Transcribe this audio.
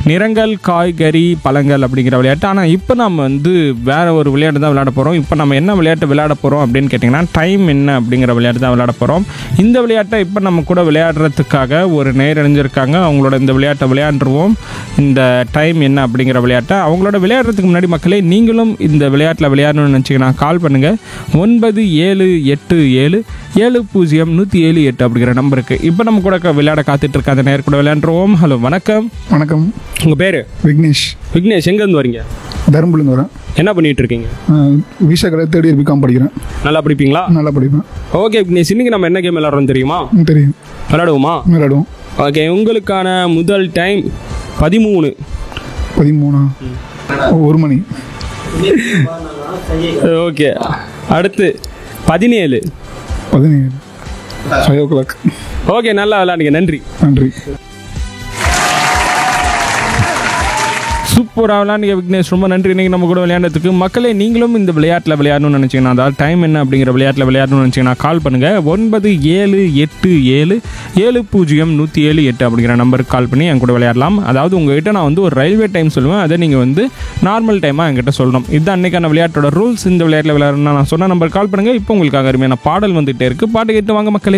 நிறங்கள் காய்கறி பழங்கள் அப்படிங்கிற விளையாட்டு ஆனால் இப்போ நம்ம வந்து வேற ஒரு விளையாட்டு தான் விளையாட போகிறோம் இப்போ நம்ம என்ன விளையாட்டு விளையாட போகிறோம் அப்படின்னு கேட்டிங்கன்னா டைம் என்ன அப்படிங்கிற விளையாட்டு தான் விளையாட போகிறோம் இந்த விளையாட்டை இப்போ நம்ம கூட விளையாடுறதுக்காக ஒரு நேர் அணிஞ்சிருக்காங்க அவங்களோட இந்த விளையாட்டை விளையாண்டுருவோம் இந்த டைம் என்ன அப்படிங்கிற விளையாட்டை அவங்களோட விளையாடுறதுக்கு முன்னாடி மக்களே நீங்களும் இந்த விளையாட்டில் விளையாடணும்னு நினச்சிங்கன்னா கால் பண்ணுங்கள் ஒன்பது ஏழு எட்டு ஏழு ஏழு பூஜ்ஜியம் நூற்றி ஏழு எட்டு அப்படிங்கிற நம்பருக்கு இப்போ நம்ம கூட க- விளையாட காத்துட்டு இருக்க அந்த நேர் கூட விளையாண்டுருவோம் ஹலோ வணக்கம் வணக்கம் உங்கள் பேர் விக்னேஷ் விக்னேஷ் எங்கேருந்து வரீங்க தருமபுரிந்து வரேன் என்ன பண்ணிட்டு இருக்கீங்க விசா கடை தேர்ட் இயர் பிகாம் படிக்கிறேன் நல்லா படிப்பீங்களா நல்லா படிப்பேன் ஓகே விக்னேஷ் இன்னைக்கு நம்ம என்ன கேம் விளையாடுறோம் தெரியுமா ம், தெரியும் விளையாடுவோமா விளையாடுவோம் ஓகே உங்களுக்கான முதல் டைம் பதிமூணு பதிமூணா ஒரு மணி ஓகே அடுத்து பதினேழு பதினேழு ஃபைவ் ஓ கிளாக் ஓகே நல்லா விளையாடுங்க நன்றி நன்றி சூப்பராக விளையாடுங்க விக்னேஷ் ரொம்ப நன்றி இன்னைக்கு நம்ம கூட விளையாண்டதுக்கு மக்களே நீங்களும் இந்த விளையாட்டில் விளையாடணும்னு நினச்சிங்கன்னா அதாவது டைம் என்ன அப்படிங்கிற விளையாட்டில் விளையாடணும்னு நினச்சிங்கன்னா கால் பண்ணுங்கள் ஒன்பது ஏழு எட்டு ஏழு ஏழு பூஜ்ஜியம் நூற்றி ஏழு எட்டு அப்படிங்கிற நம்பருக்கு கால் பண்ணி என் கூட விளையாடலாம் அதாவது உங்ககிட்ட நான் வந்து ஒரு ரயில்வே டைம் சொல்லுவேன் அதை நீங்கள் வந்து நார்மல் டைமாக என்கிட்ட சொல்லணும் இதுதான் அன்னைக்கான விளையாட்டோட ரூல்ஸ் இந்த விளையாட்டில் விளையாடணும்னா நான் சொன்ன நம்பர் கால் பண்ணுங்கள் இப்போ உங்களுக்காக அருமையான பாடல் வந்துகிட்டே இருக்குது பாட்டு கேட்டு வாங்க மக்களே